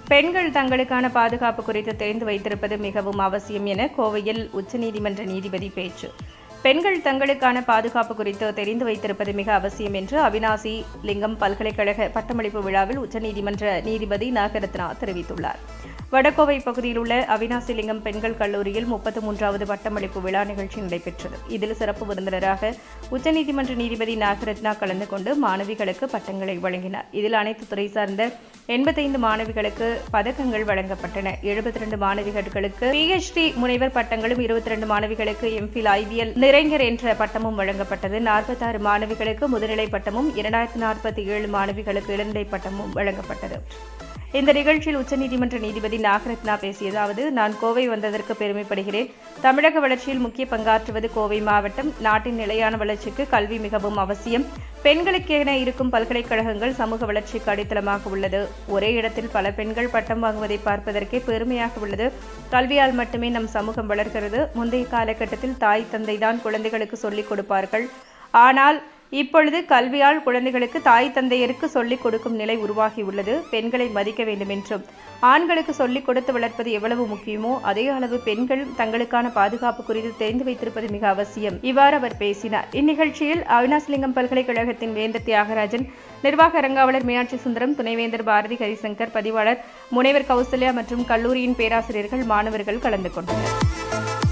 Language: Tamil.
பெண்கள் தங்களுக்கான பாதுகாப்பு குறித்து தெரிந்து வைத்திருப்பது மிகவும் அவசியம் என கோவையில் உச்சநீதிமன்ற நீதிபதி பேச்சு பெண்கள் தங்களுக்கான பாதுகாப்பு குறித்து தெரிந்து வைத்திருப்பது மிக அவசியம் என்று அவினாசி லிங்கம் பல்கலைக்கழக பட்டமளிப்பு விழாவில் உச்சநீதிமன்ற நீதிபதி நாகரத்னா தெரிவித்துள்ளார் வடகோவை பகுதியில் உள்ள அவினாசி லிங்கம் பெண்கள் கல்லூரியில் முப்பத்து மூன்றாவது பட்டமளிப்பு விழா நிகழ்ச்சி நடைபெற்றது இதில் சிறப்பு விருந்தினராக உச்சநீதிமன்ற நீதிபதி நாகரத்னா கலந்து கொண்டு மாணவிகளுக்கு பட்டங்களை வழங்கினார் இதில் அனைத்து துறை சார்ந்த எண்பத்தைந்து மாணவிகளுக்கு பதக்கங்கள் வழங்கப்பட்டன எழுபத்தி ரெண்டு மாணவிகளுக்கு பிஹெச்டி முனைவர் பட்டங்களும் இருபத்தி ரெண்டு மாணவிகளுக்கு எம்ஃபில் ஐவிஎல் நிறைஞர் என்ற பட்டமும் வழங்கப்பட்டது நாற்பத்தாறு மாணவிகளுக்கு முதுநிலை பட்டமும் இரண்டாயிரத்தி நாற்பத்தி ஏழு மாணவிகளுக்கு இளநிலை பட்டமும் வழங்கப்பட்டது இந்த நிகழ்ச்சியில் உச்சநீதிமன்ற நீதிபதி நாகரத்னா பேசியதாவது நான் கோவை வந்ததற்கு பெருமைப்படுகிறேன் தமிழக வளர்ச்சியில் முக்கிய பங்காற்றுவது கோவை மாவட்டம் நாட்டின் நிலையான வளர்ச்சிக்கு கல்வி மிகவும் அவசியம் பெண்களுக்கென இருக்கும் பல்கலைக்கழகங்கள் சமூக வளர்ச்சிக்கு அடித்தளமாக உள்ளது ஒரே இடத்தில் பல பெண்கள் பட்டம் வாங்குவதை பார்ப்பதற்கே பெருமையாக உள்ளது கல்வியால் மட்டுமே நம் சமூகம் வளர்கிறது முந்தைய காலகட்டத்தில் தாய் தந்தை தான் குழந்தைகளுக்கு சொல்லிக் கொடுப்பார்கள் ஆனால் இப்பொழுது கல்வியால் குழந்தைகளுக்கு தாய் தந்தையருக்கு சொல்லிக் கொடுக்கும் நிலை உருவாகியுள்ளது பெண்களை மதிக்க வேண்டும் என்றும் ஆண்களுக்கு சொல்லிக் கொடுத்து வளர்ப்பது எவ்வளவு முக்கியமோ அதே அளவு பெண்கள் தங்களுக்கான பாதுகாப்பு குறித்து தெரிந்து வைத்திருப்பது மிக அவசியம் இவ்வாறு அவர் பேசினார் இந்நிகழ்ச்சியில் அவினாசிலிங்கம் பல்கலைக்கழகத்தின் வேந்தர் தியாகராஜன் நிர்வாக அரங்காவலர் மீனாட்சி சுந்தரம் துணைவேந்தர் பாரதி ஹரிசங்கர் பதிவாளர் முனைவர் கௌசல்யா மற்றும் கல்லூரியின் பேராசிரியர்கள் மாணவர்கள் கலந்து கொண்டனர்